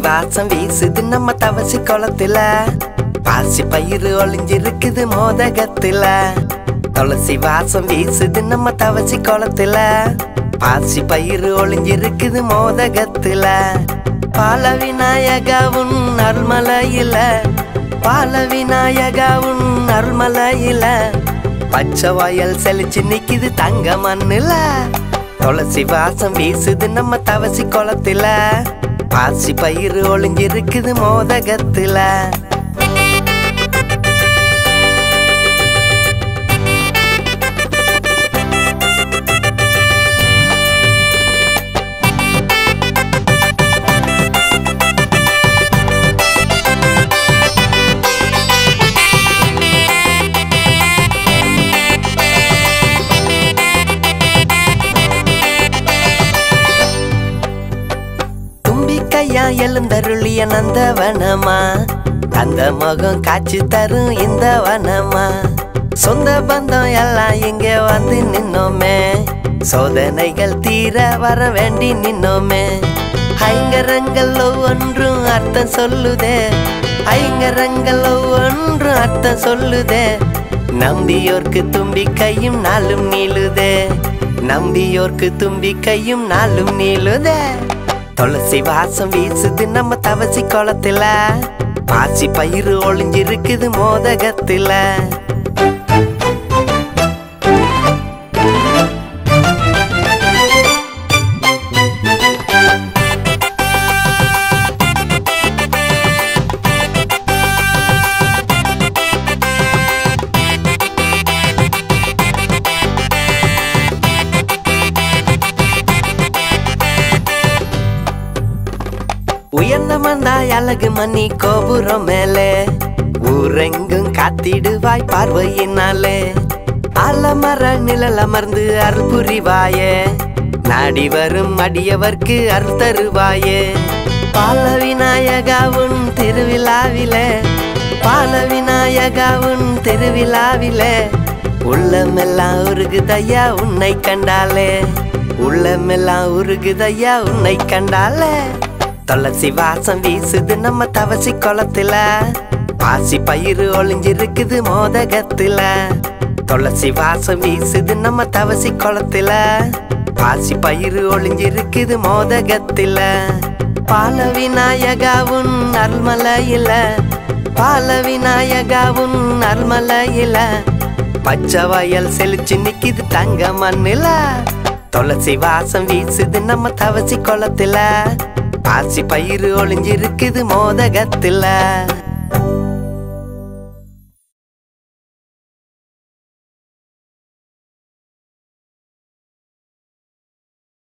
வாசம் வீசுது நம்ம தவசி குளத்துல பாசி பயிறு ஒளிஞ்சிருக்குது மோதகத்துல துளசி வாசம் வீசுது நம்ம தவசி குளத்துல பாசி பயிறு ஒளிஞ்சிருக்குது மோதகத்துல பால விநாயகாவும் அருள்மலையில பால விநாயகாவும் அருள்மலையில பச்சை வயல் செழிச்சு நிக்குது தங்க மண்ணுல துளசி வாசம் வீசுது நம்ம தவசி குளத்துல பாசி பயிறு ஒளிஞ்சிருக்குது மோதகத்துல தும்பிக்கையா எழுந்தருளிய நந்தவனமா அந்த முகம் காட்சி தரும் இந்த வனமா சொந்த பந்தம் எல்லாம் இங்க வந்து நின்னோமே சோதனைகள் தீர வர வேண்டி நின்னோமே ஐங்கரங்கள் ஒவ்வொன்றும் அர்த்தம் சொல்லுதே ஐங்கரங்கள் ஒவ்வொன்றும் அர்த்தம் சொல்லுதே நம்பியோர்க்கு தும்பிக்கையும் நாளும் நீளுதே நம்பியோர்க்கு தும்பிக்கையும் நாளும் நீளுதே துளசி வாசம் வீசுது நம்ம தவசி குளத்துல பாசி பயிறு ஒளிஞ்சிருக்குது மோதகத்துல உயர்ந்த மந்தாய் அழகு மணி கோபுரம் மேலே ஊரெங்கும் காத்திடுவாய் பார்வையினாலே அலமர நிழல் அமர்ந்து அருள் புரிவாயே நாடி வரும் அடியவர்க்கு அருள் தருவாயே பால விநாயகாவுன் திருவிழாவிலே பால விநாயகாவுன் திருவிழாவிலே உள்ளமெல்லாம் உருகுதையா உன்னை கண்டாலே உள்ளமெல்லாம் உருகுதையா உன்னை கண்டாலே துளசி வாசம் வீசுது நம்ம தவசி குளத்துல பாசி பயிறு ஒளிஞ்சிருக்குது மோதகத்துல துளசி வாசம் வீசுது நம்ம தவசி குளத்துல பாசி பயிறு ஒளிஞ்சிருக்குது மோதகத்துல பால விநாயகாவுன் அருள்மலையில பால விநாயகாவுன் அருள்மலையில பச்சை வயல் செழிச்சு நிக்குது தங்க மண்ணுல துளசி வாசம் வீசுது நம்ம தவசி குளத்துல பாசி பயிறு ஒளிஞ்சிருக்குது மோதகத்துல